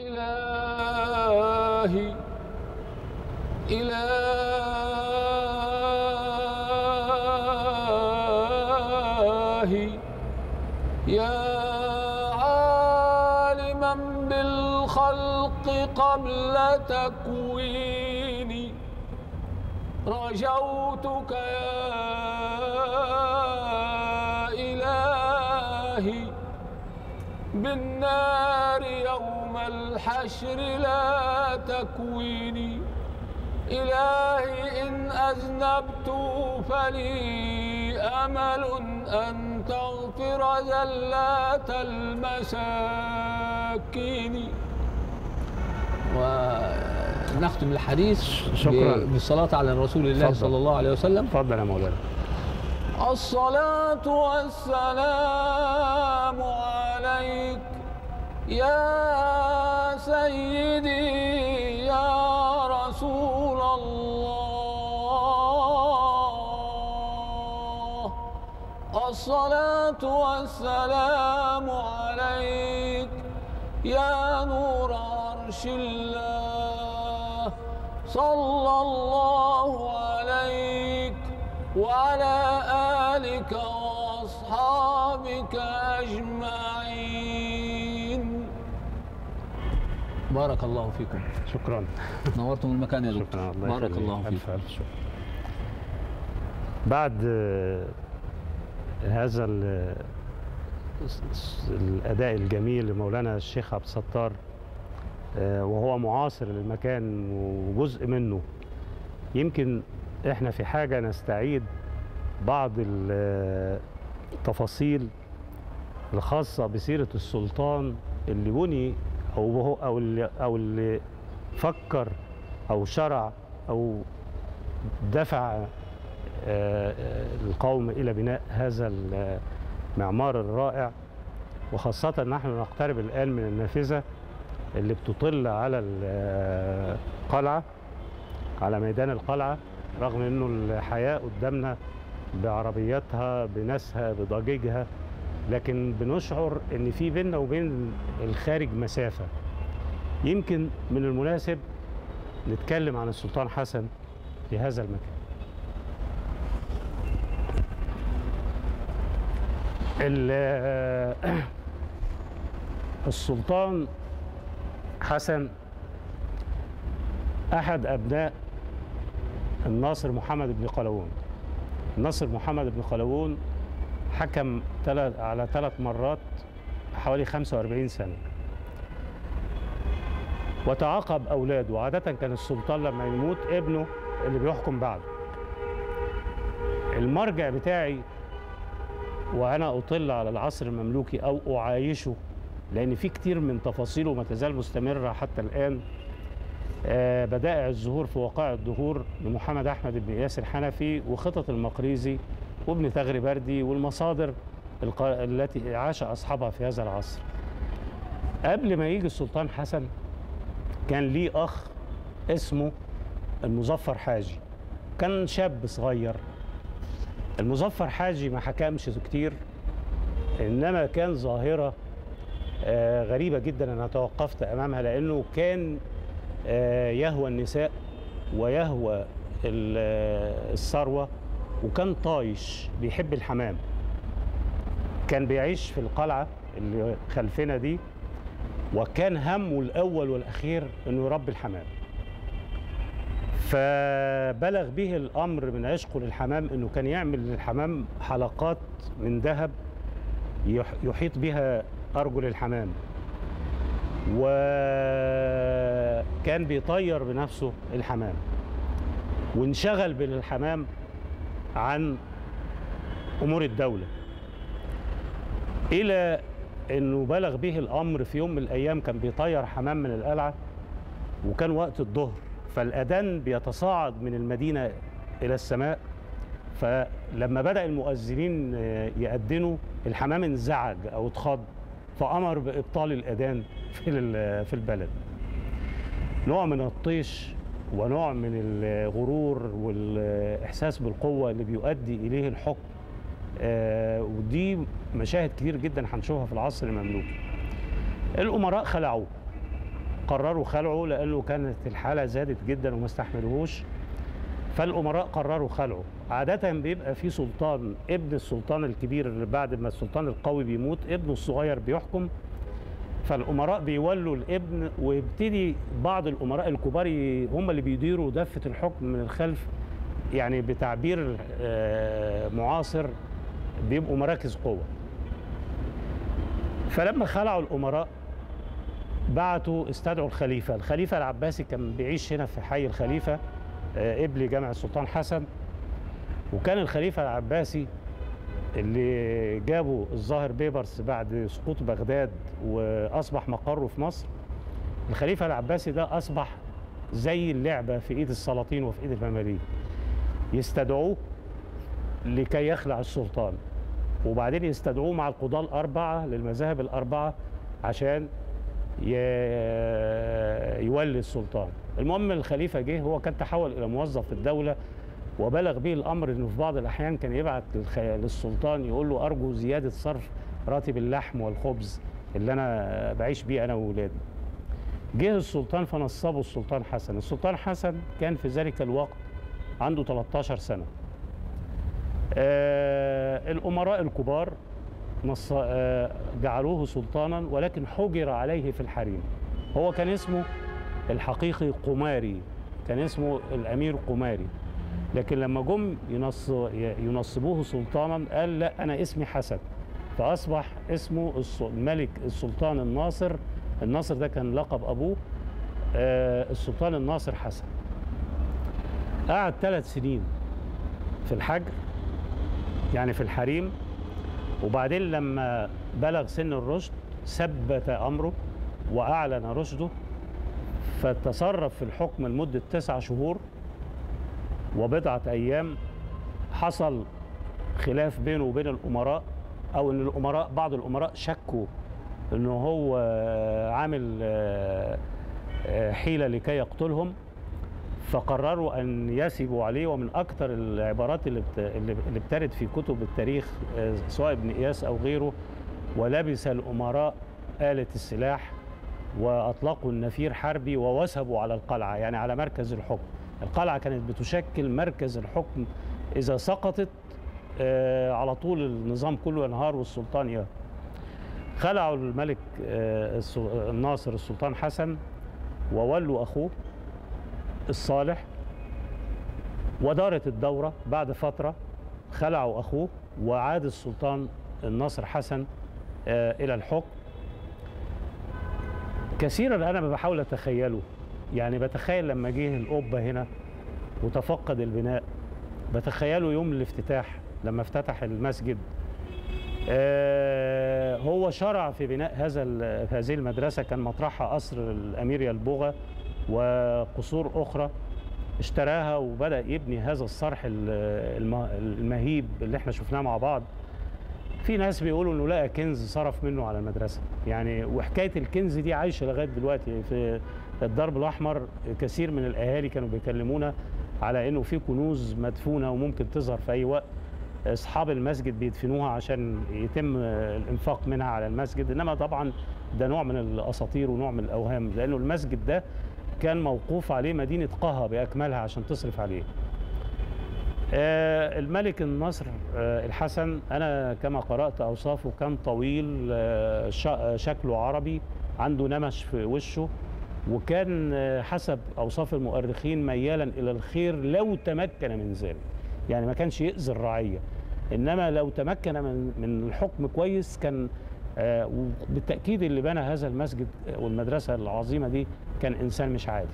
إلهي إلهي يا عالما بالخلق قبل تكويني رجوتك يا إلهي بالنار يوم الحشر لا تكويني إلهي إن أذنبت فلي أمل أن تغفر زلات المساكين ونختم الحديث شكراً. ب- بالصلاة على رسول الله اتفضل. صلى الله عليه وسلم اتفضل يا مولانا الصلاة والسلام عليك يا سيدي يا رسول الله الصلاة والسلام عليك يا نور عرش الله صلى الله عليك وعلى آلك وأصحابك أجمعين بارك الله فيكم شكرا نورتم المكان يا شكرا دكتور الله بارك يخليك. الله ألف فيكم ألف شكر بعد آه، هذا ال- الس- الأداء الجميل لمولانا الشيخ عبد الستار آه، وهو معاصر للمكان وجزء منه يمكن احنا في حاجة نستعيد بعض ال- التفاصيل الخاصة بسيرة السلطان اللي بني أو هو أو اللي أو اللي فكر أو شرع أو دفع آه، آه، القوم إلى بناء هذا المعمار الرائع وخاصة نحن نقترب الآن من النافذة اللي بتطل على القلعة على ميدان القلعة رغم انه الحياة قدامنا بعربياتها بناسها بضجيجها لكن بنشعر ان في بيننا وبين الخارج مسافة يمكن من المناسب نتكلم عن السلطان حسن في هذا المكان ال- السلطان حسن أحد أبناء الناصر محمد بن قلاوون الناصر محمد بن قلاوون حكم تلت على ثلاث مرات حوالي 45 سنة وتعاقب أولاده وعادة كان السلطان لما يموت ابنه اللي بيحكم بعده المرجع بتاعي وأنا أطل على العصر المملوكي أو أعايشه لأن في كتير من تفاصيله ما تزال مستمرة حتى الآن آه، بدائع الظهور في وقائع الدهور لمحمد أحمد بن إياس الحنفي وخطط المقريزي وابن ثغر بردي والمصادر الق- التي عاش أصحابها في هذا العصر قبل ما يجي السلطان حسن كان ليه أخ اسمه المظفر حاجي كان شاب صغير المظفر حاجي ما حكمش كتير إنما كان ظاهرة آه، غريبة جدا أنا توقفت أمامها لأنه كان آه، يهوى النساء ويهوى ال- آه، الثروة وكان طايش بيحب الحمام كان بيعيش في القلعة اللي خلفنا دي وكان همه الأول والأخير إنه يربي الحمام فبلغ به الأمر من عشقه للحمام إنه كان يعمل للحمام حلقات من ذهب يح- يحيط بها أرجل الحمام وكان بيطير بنفسه الحمام وانشغل بالحمام عن امور الدوله الى انه بلغ به الامر في يوم من الايام كان بيطير حمام من القلعه وكان وقت الظهر فالاذان بيتصاعد من المدينه الى السماء فلما بدا المؤذنين آه، يأذنوا الحمام انزعج او اتخض فامر بابطال الاذان في ال- في البلد نوع من الطيش ونوع من الغرور والاحساس بالقوه اللي بيؤدي اليه الحكم آه، ودي مشاهد كتير جدا هنشوفها في العصر المملوكي الامراء خلعوه قرروا خلعه لانه كانت الحاله زادت جدا وما استحملوهوش فالامراء قرروا خلعه عاده بيبقى في سلطان ابن السلطان الكبير اللي بعد ما السلطان القوي بيموت ابنه الصغير بيحكم فالامراء بيولوا الابن ويبتدي بعض الامراء الكبار ي- هم اللي بيديروا دفه الحكم من الخلف يعني بتعبير آه، معاصر بيبقوا مراكز قوه فلما خلعوا الامراء بعتوا استدعوا الخليفه الخليفه العباسي كان بيعيش هنا في حي الخليفه آه، ابن جامع السلطان حسن وكان الخليفه العباسي اللي جابوا الظاهر بيبرس بعد سقوط بغداد واصبح مقره في مصر الخليفه العباسي ده اصبح زي اللعبه في ايد السلاطين وفي ايد المماليك يستدعوه لكي يخلع السلطان وبعدين يستدعوه مع القضاة الأربعة للمذاهب الأربعة عشان ي- يولي السلطان المهم الخليفة جه هو كان تحول إلى موظف في الدولة وبلغ به الأمر أنه في بعض الأحيان كان يبعت للخ- للسلطان يقول له أرجو زيادة صرف راتب اللحم والخبز اللي أنا بعيش بيه أنا وولادي جه السلطان فنصبه السلطان حسن السلطان حسن كان في ذلك الوقت عنده 13 سنة آه الأمراء الكبار نص آه جعلوه سلطانا ولكن حجر عليه في الحريم هو كان اسمه الحقيقي قماري كان اسمه الأمير قماري لكن لما جم ينص ينصبوه سلطانا قال لا أنا اسمي حسن فأصبح اسمه الس- الملك السلطان الناصر الناصر ده كان لقب أبوه آه السلطان الناصر حسن قعد ثلاث سنين في الحجر يعني في الحريم وبعدين لما بلغ سن الرشد ثبت امره واعلن رشده فتصرف في الحكم لمده تسع شهور وبضعه ايام حصل خلاف بينه وبين الامراء او ان الامراء بعض الامراء شكوا انه هو عامل آه، آه، حيله لكي يقتلهم فقرروا ان يسبوا عليه ومن اكثر العبارات اللي بت- اللي اللي بترد في كتب التاريخ آه، سواء ابن اياس او غيره ولبس الامراء آلة السلاح واطلقوا النفير حربي ووثبوا على القلعه يعني على مركز الحكم القلعه كانت بتشكل مركز الحكم اذا سقطت آه، على طول النظام كله ينهار والسلطان يهرب خلعوا الملك آه، الس- الناصر السلطان حسن وولوا اخوه الصالح ودارت الدورة بعد فترة خلعوا أخوه وعاد السلطان الناصر حسن آه، إلى الحكم كثيرا أنا بحاول أتخيله يعني بتخيل لما جه القبة هنا وتفقد البناء بتخيله يوم الافتتاح لما افتتح المسجد آه، هو شرع في بناء هذا ال- هذه المدرسة كان مطرحها قصر الأمير يلبوغة وقصور أخرى اشتراها وبدأ يبني هذا الصرح ال- الم- المهيب اللي احنا شفناه مع بعض في ناس بيقولوا انه لقى كنز صرف منه على المدرسه يعني وحكايه الكنز دي عايشه لغايه دلوقتي في الدرب الاحمر كثير من الاهالي كانوا بيكلمونا على انه في كنوز مدفونه وممكن تظهر في اي وقت اصحاب المسجد بيدفنوها عشان يتم الانفاق منها على المسجد انما طبعا ده نوع من الاساطير ونوع من الاوهام لانه المسجد ده كان موقوف عليه مدينه قها باكملها عشان تصرف عليه آه، الملك النصر آه، الحسن انا كما قرات اوصافه كان طويل آه، ش- شكله عربي عنده نمش في وشه وكان آه، حسب اوصاف المؤرخين ميالا الى الخير لو تمكن من ذلك يعني ما كانش يؤذي الرعيه انما لو تمكن من من الحكم كويس كان آه، وبالتاكيد اللي بنى هذا المسجد والمدرسه العظيمه دي كان انسان مش عادي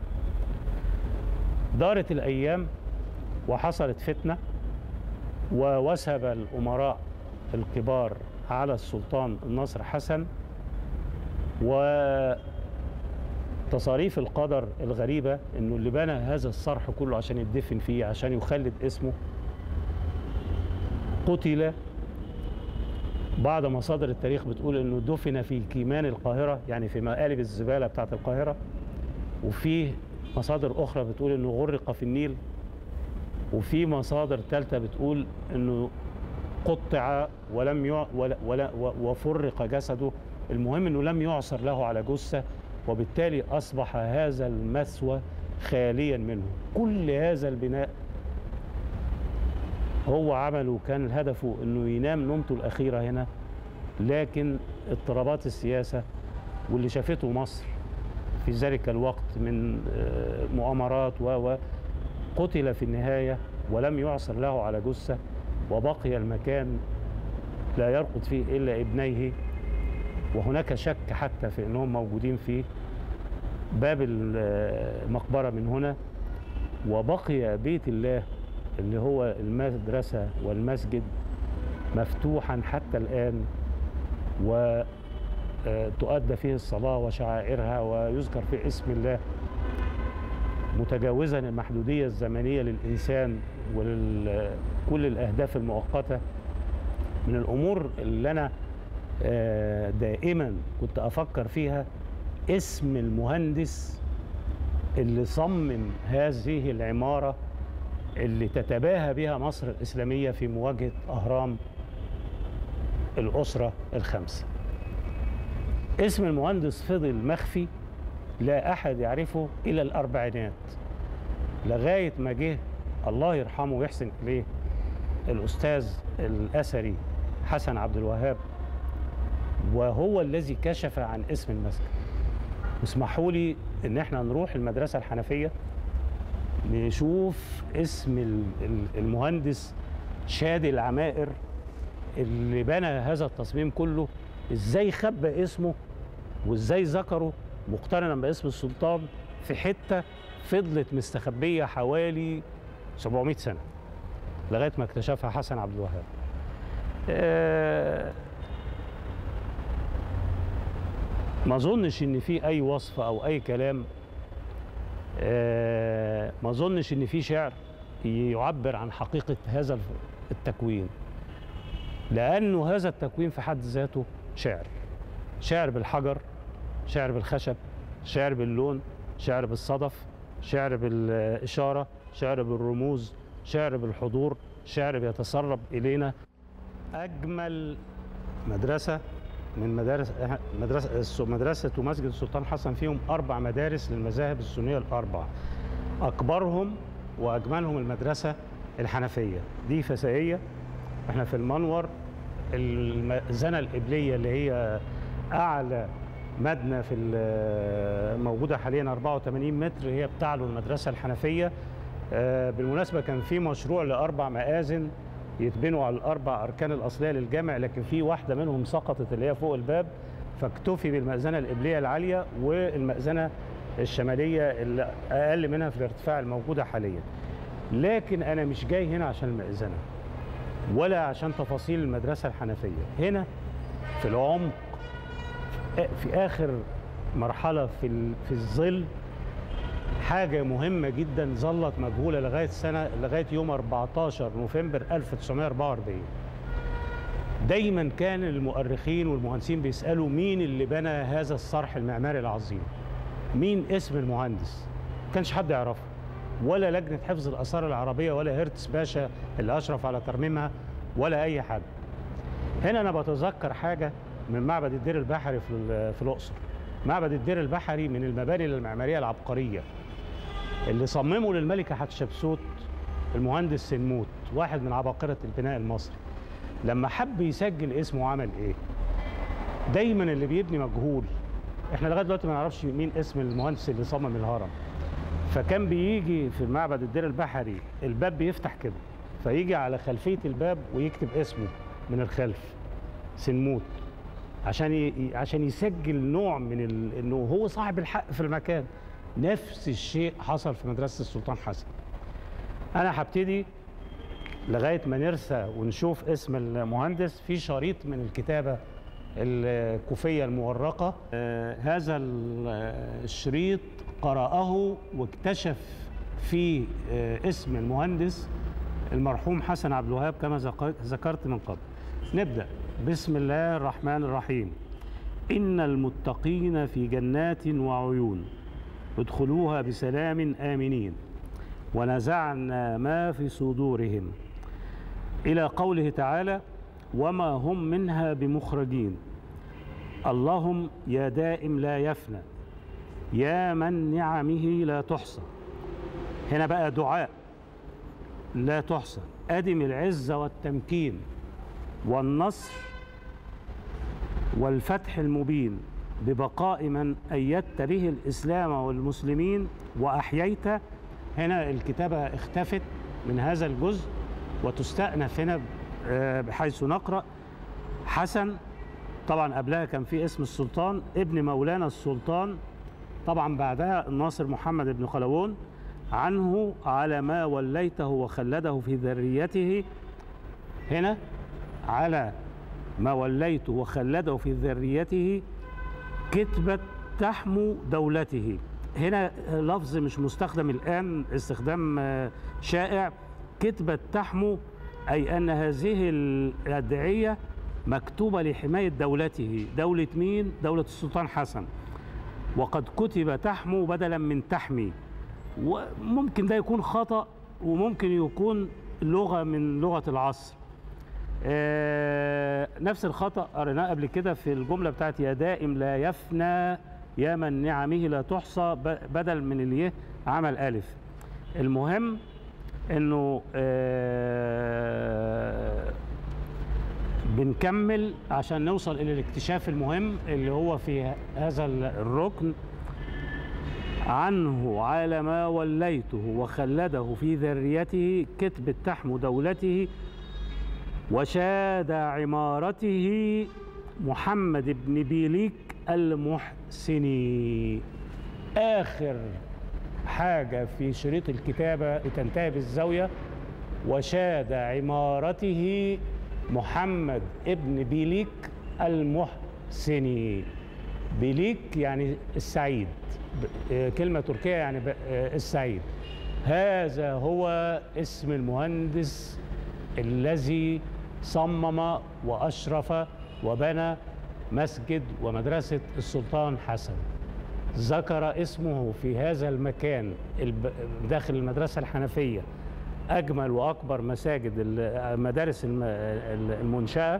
دارت الايام وحصلت فتنة ووثب الأمراء الكبار على السلطان الناصر حسن وتصاريف القدر الغريبة انه اللي بنى هذا الصرح كله عشان يدفن فيه عشان يخلد اسمه قتل بعض مصادر التاريخ بتقول انه دفن في كيمان القاهرة يعني في مقالب الزبالة بتاعت القاهرة وفي مصادر أخرى بتقول انه غرق في النيل وفي مصادر ثالثة بتقول انه قطع ولم يع... ولا... ولا... و- وفرق جسده المهم انه لم يعثر له على جثة وبالتالي أصبح هذا المثوى خاليا منه كل هذا البناء هو عمله كان هدفه انه ينام نومته الاخيره هنا لكن اضطرابات السياسه واللي شافته مصر في ذلك الوقت من آه، مؤامرات و و قتل في النهايه ولم يعثر له على جثه وبقي المكان لا يرقد فيه الا ابنيه وهناك شك حتى في انهم موجودين فيه باب المقبره من هنا وبقي بيت الله اللي هو المدرسة والمسجد مفتوحا حتى الآن وتؤدى فيه الصلاة وشعائرها ويذكر فيه اسم الله متجاوزا المحدودية الزمنية للإنسان وكل الأهداف المؤقتة من الأمور اللي أنا آه، دائما كنت أفكر فيها اسم المهندس اللي صمم هذه العمارة اللي تتباهى بها مصر الإسلامية في مواجهة أهرام الأسرة الخمسة اسم المهندس فضل مخفي لا أحد يعرفه إلى الأربعينات لغاية ما جه الله يرحمه ويحسن إليه الأستاذ الأثري حسن عبد الوهاب وهو الذي كشف عن اسم المسجد اسمحوا لي ان احنا نروح المدرسه الحنفيه نشوف اسم ال- ال- المهندس شادي العمائر اللي بنى هذا التصميم كله ازاي خبى اسمه وازاي ذكره مقترنا باسم السلطان في حته فضلت مستخبيه حوالي 700 سنه لغايه ما اكتشفها حسن عبد الوهاب. آه، ما اظنش ان في اي وصف او اي كلام آه، ما اظنش ان في شعر يعبر عن حقيقه هذا التكوين لانه هذا التكوين في حد ذاته شعر شعر بالحجر شعر بالخشب شعر باللون شعر بالصدف شعر بالاشاره شعر بالرموز شعر بالحضور شعر بيتسرب الينا اجمل مدرسه من مدارس مدرسه الس- مدرسه ومسجد السلطان حسن فيهم اربع مدارس للمذاهب السنيه الاربع اكبرهم واجملهم المدرسه الحنفيه دي فسائيه احنا في المنور المأذنه القبليه اللي هي اعلى مبنى في ال- موجوده حاليا 84 متر هي بتعلو المدرسه الحنفيه آه، بالمناسبه كان في مشروع لاربع مآذن يتبنوا على الاربع اركان الاصليه للجامع لكن في واحده منهم سقطت اللي هي فوق الباب فاكتفي بالمأذنه القبليه العاليه والمأذنه الشماليه اللي اقل منها في الارتفاع الموجوده حاليا لكن انا مش جاي هنا عشان المأذنه ولا عشان تفاصيل المدرسه الحنفيه هنا في العمق في اخر مرحله في ال- في الظل حاجه مهمه جدا ظلت مجهوله لغايه سنه لغايه يوم 14 نوفمبر 1944 دايما كان المؤرخين والمهندسين بيسالوا مين اللي بنى هذا الصرح المعماري العظيم مين اسم المهندس ما كانش حد يعرفه ولا لجنه حفظ الاثار العربيه ولا هرتس باشا اللي اشرف على ترميمها ولا اي حد هنا انا بتذكر حاجه من معبد الدير البحري في ال- في الاقصر معبد الدير البحري من المباني المعماريه العبقريه اللي صممه للملكه حتشبسوت المهندس سنموت واحد من عباقره البناء المصري لما حب يسجل اسمه عمل ايه دايما اللي بيبني مجهول احنا لغايه دلوقتي ما نعرفش مين اسم المهندس اللي صمم الهرم فكان بيجي في معبد الدير البحري الباب بيفتح كده فيجي على خلفيه الباب ويكتب اسمه من الخلف سنموت عشان ي... عشان يسجل نوع من ال... انه هو صاحب الحق في المكان نفس الشيء حصل في مدرسه السلطان حسن انا هبتدي لغايه ما نرسى ونشوف اسم المهندس في شريط من الكتابه الكوفيه المورقه آه هذا ال- آه، الشريط قرأه واكتشف فيه آه اسم المهندس المرحوم حسن عبد الوهاب كما ذك- ذكرت من قبل نبدأ بسم الله الرحمن الرحيم إن المتقين في جنات وعيون ادخلوها بسلام آمنين ونزعنا ما في صدورهم إلى قوله تعالى وما هم منها بمخرجين اللهم يا دائم لا يفنى يا من نعمه لا تحصى هنا بقى دعاء لا تحصى أدم العزة والتمكين والنصر والفتح المبين ببقاء من أيدت به الإسلام والمسلمين وأحييت هنا الكتابة اختفت من هذا الجزء وتستأنف هنا آه، بحيث نقرأ حسن طبعا قبلها كان في اسم السلطان ابن مولانا السلطان طبعا بعدها الناصر محمد بن خلوون عنه على ما وليته وخلده في ذريته هنا على ما وليته وخلده في ذريته كتبة تحمو دولته هنا لفظ مش مستخدم الآن استخدام آه، شائع كتبة تحمو أي أن هذه الأدعية مكتوبة لحماية دولته دولة مين؟ دولة السلطان حسن وقد كتب تحمو بدلا من تحمي وممكن ده يكون خطأ وممكن يكون لغة من لغة العصر آه، نفس الخطأ قريناه قبل كده في الجملة بتاعت يا دائم لا يفنى يا من نعمه لا تحصى ب- بدل من اليه عمل ألف المهم انه آه، بنكمل عشان نوصل الى الاكتشاف المهم اللي هو في هذا الركن عنه على ما وليته وخلده في ذريته كتب تحمو دولته وشاد عمارته محمد بن بيليك المحسني آخر حاجة في شريط الكتابة تنتهي بالزاوية وشاد عمارته محمد ابن بيليك المحسني بيليك يعني السعيد ب- آه، كلمة تركية يعني ب- آه، السعيد هذا هو اسم المهندس الذي صمم وأشرف وبنى مسجد ومدرسة السلطان حسن ذكر اسمه في هذا المكان الب- داخل المدرسة الحنفية أجمل وأكبر مساجد ال- مدارس الم- ال- المنشأة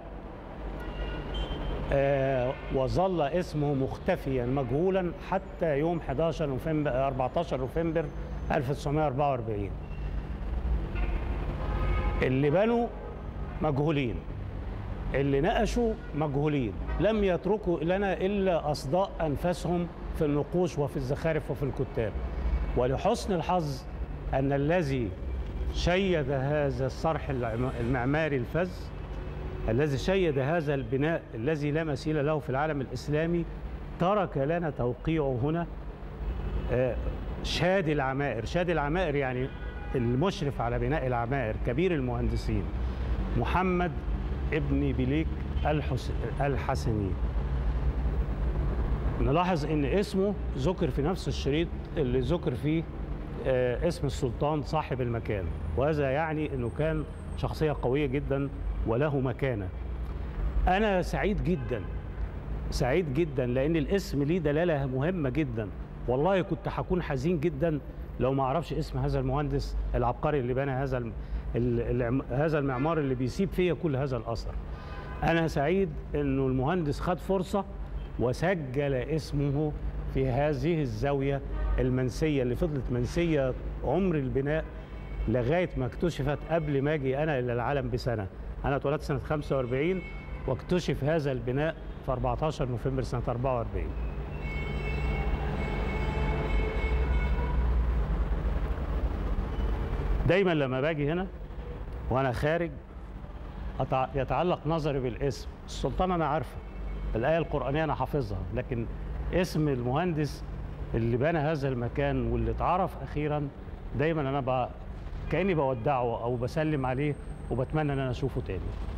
آه، وظل اسمه مختفيا مجهولا حتى يوم 11 نوفمبر 14 نوفمبر 1944 اللي بنوا مجهولين اللي نقشوا مجهولين لم يتركوا لنا إلا أصداء أنفسهم في النقوش وفي الزخارف وفي الكتاب ولحسن الحظ أن الذي شيد هذا الصرح العم- المعماري الفذ الذي شيد هذا البناء الذي لا مثيل له في العالم الإسلامي ترك لنا توقيعه هنا آه، شادي العمائر شادي العمائر يعني المشرف على بناء العمائر كبير المهندسين محمد ابن بليك الحس... الحسني نلاحظ ان اسمه ذكر في نفس الشريط اللي ذكر فيه آه، اسم السلطان صاحب المكان وهذا يعني انه كان شخصية قوية جدا وله مكانة انا سعيد جدا سعيد جدا لان الاسم ليه دلاله مهمه جدا والله كنت هكون حزين جدا لو ما اعرفش اسم هذا المهندس العبقري اللي بنى هذا الم... ال... العم- هذا المعمار اللي بيسيب فيا كل هذا الاثر انا سعيد انه المهندس خد فرصه وسجل اسمه في هذه الزاويه المنسيه اللي فضلت منسيه عمر البناء لغايه ما اكتشفت قبل ما اجي انا الى العالم بسنه انا اتولدت سنه 45 واكتشف هذا البناء في 14 نوفمبر سنه 44 دايما لما باجي هنا وانا خارج أتع- يتعلق نظري بالاسم السلطان انا عارفه الايه القرانيه انا حافظها لكن اسم المهندس اللي بنى هذا المكان واللي اتعرف اخيرا دايما انا ب... كاني بودعه او بسلم عليه وبتمنى ان انا اشوفه تاني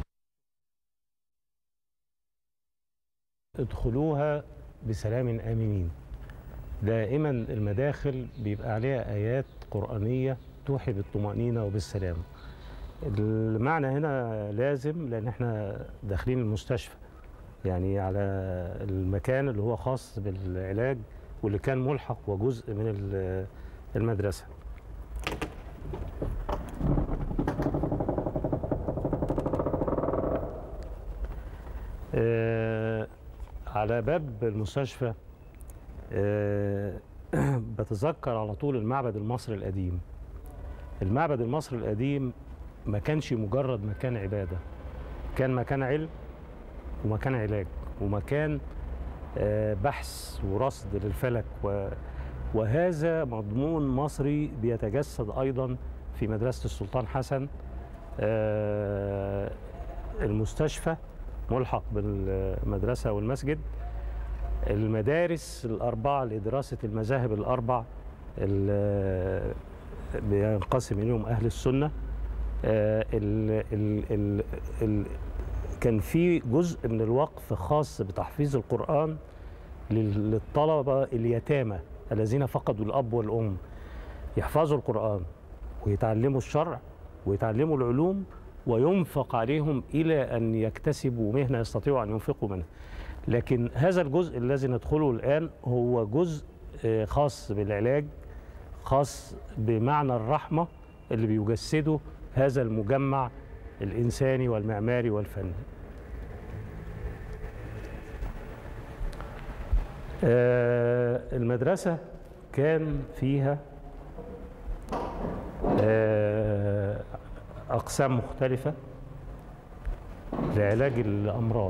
ادخلوها بسلام امنين دائما المداخل بيبقى عليها ايات قرانيه توحي بالطمانينه وبالسلام المعنى هنا لازم لان احنا داخلين المستشفى يعني على المكان اللي هو خاص بالعلاج واللي كان ملحق وجزء من ال- المدرسه آه، على باب المستشفى آه، بتذكر على طول المعبد المصري القديم المعبد المصري القديم ما كانش مجرد مكان عبادة كان مكان علم ومكان علاج ومكان آه، بحث ورصد للفلك و- وهذا مضمون مصري بيتجسد أيضا في مدرسة السلطان حسن آه، المستشفى ملحق بالمدرسة والمسجد المدارس الأربعة لدراسة المذاهب الأربع اللي بينقسم إليهم أهل السنة آه، ال ال ال ال كان في جزء من الوقف خاص بتحفيظ القرآن لل- للطلبة اليتامى الذين فقدوا الأب والأم يحفظوا القرآن ويتعلموا الشرع ويتعلموا العلوم وينفق عليهم إلى أن يكتسبوا مهنة يستطيعوا أن ينفقوا منها لكن هذا الجزء الذي ندخله الآن هو جزء آه، خاص بالعلاج خاص بمعنى الرحمة اللي بيجسده هذا المجمع الإنساني والمعماري والفني آه، المدرسة كان فيها آه، أقسام مختلفة لعلاج الأمراض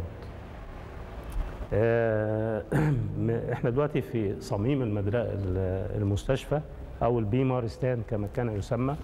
آه، م- احنا دلوقتي في صميم المدر... ال- المستشفى او البيمارستان كما كان يسمى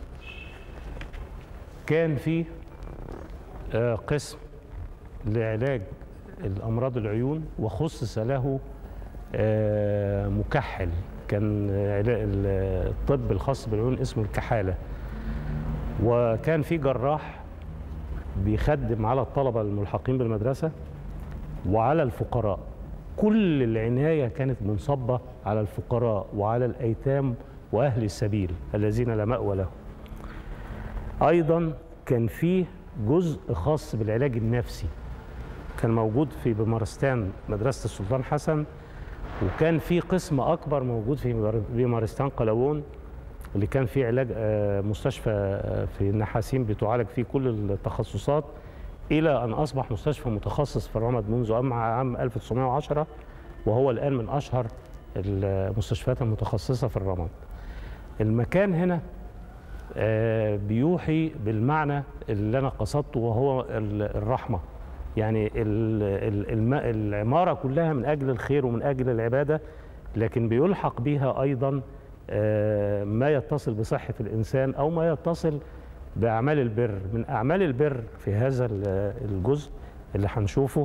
كان في آه، قسم لعلاج الامراض العيون وخصص له آه، مكحل كان علا- ال- الطب الخاص بالعيون اسمه الكحاله وكان في جراح بيخدم على الطلبه الملحقين بالمدرسه وعلى الفقراء كل العناية كانت منصبة على الفقراء وعلى الأيتام وأهل السبيل الذين لا مأوى لهم أيضا كان فيه جزء خاص بالعلاج النفسي كان موجود في بمارستان مدرسة السلطان حسن وكان في قسم أكبر موجود في بمار- بمارستان قلاوون اللي كان فيه علاج آه، مستشفى آه، في النحاسين بتعالج فيه كل التخصصات الى ان اصبح مستشفى متخصص في الرمد منذ عام- عام 1910 وهو الان من اشهر المستشفيات المتخصصه في الرمد. المكان هنا آه، بيوحي بالمعنى اللي انا قصدته وهو ال- الرحمه. يعني ال- ال- الم- العماره كلها من اجل الخير ومن اجل العباده لكن بيلحق بها ايضا آه، ما يتصل بصحه الانسان او ما يتصل باعمال البر من اعمال البر في هذا ال- الجزء اللي هنشوفه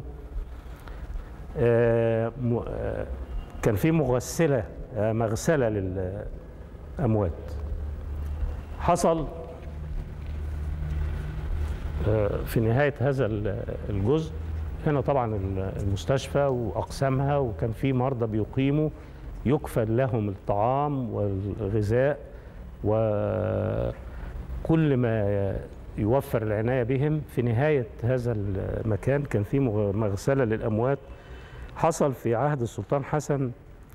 آه، م- آه، كان في مغسله آه، مغسله للاموات حصل آه، في نهايه هذا ال- الجزء هنا طبعا ال- المستشفى واقسامها وكان في مرضى بيقيموا يكفل لهم الطعام والغذاء وكل ما يوفر العنايه بهم في نهايه هذا المكان كان في مغ- مغسله للاموات حصل في عهد السلطان حسن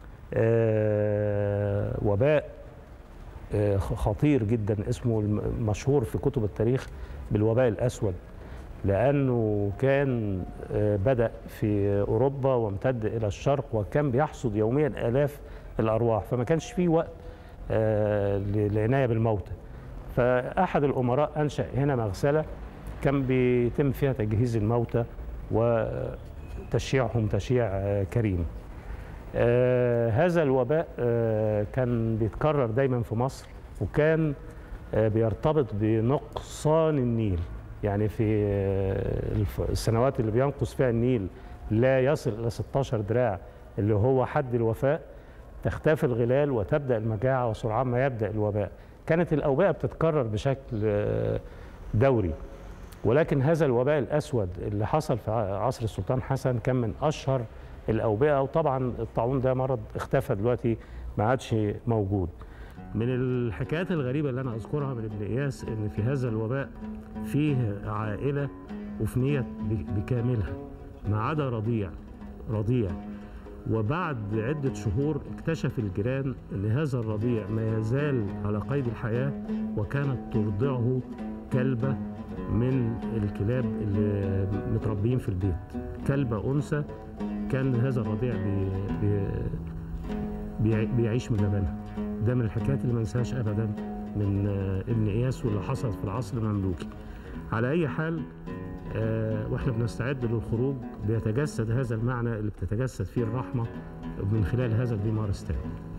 آه، وباء آه، خطير جدا اسمه الم- مشهور في كتب التاريخ بالوباء الاسود لانه كان آه، بدا في اوروبا وامتد الى الشرق وكان بيحصد يوميا الاف الارواح فما كانش فيه وقت آه، للعنايه بالموتى فاحد الامراء انشا هنا مغسله كان بيتم فيها تجهيز الموتى وتشييعهم تشييع آه، كريم آه، هذا الوباء آه، كان بيتكرر دايما في مصر وكان آه، بيرتبط بنقصان النيل يعني في آه، الف- السنوات اللي بينقص فيها النيل لا يصل إلى 16 دراع اللي هو حد الوفاء تختفي الغلال وتبدأ المجاعة وسرعان ما يبدأ الوباء كانت الأوبئة بتتكرر بشكل آه، دوري ولكن هذا الوباء الأسود اللي حصل في ع- عصر السلطان حسن كان من أشهر الأوبئة وطبعا الطاعون ده مرض اختفى دلوقتي ما عادش موجود من الحكايات الغريبة اللي أنا أذكرها من ابن إياس إن في هذا الوباء فيه عائلة أفنيت ب- بكاملها ما عدا رضيع رضيع وبعد عدة شهور اكتشف الجيران أن هذا الرضيع ما يزال على قيد الحياة وكانت ترضعه كلبة من الكلاب اللي متربيين في البيت كلبة أنثى كان هذا الرضيع بي بي بيع- بيعيش من لبنها ده من الحكايات اللي ما ننساهاش ابدا من آه، ابن اياس واللي حصل في العصر المملوكي على اي حال آه، واحنا بنستعد للخروج بيتجسد هذا المعنى اللي بتتجسد فيه الرحمه من خلال هذا البيمار ستانلي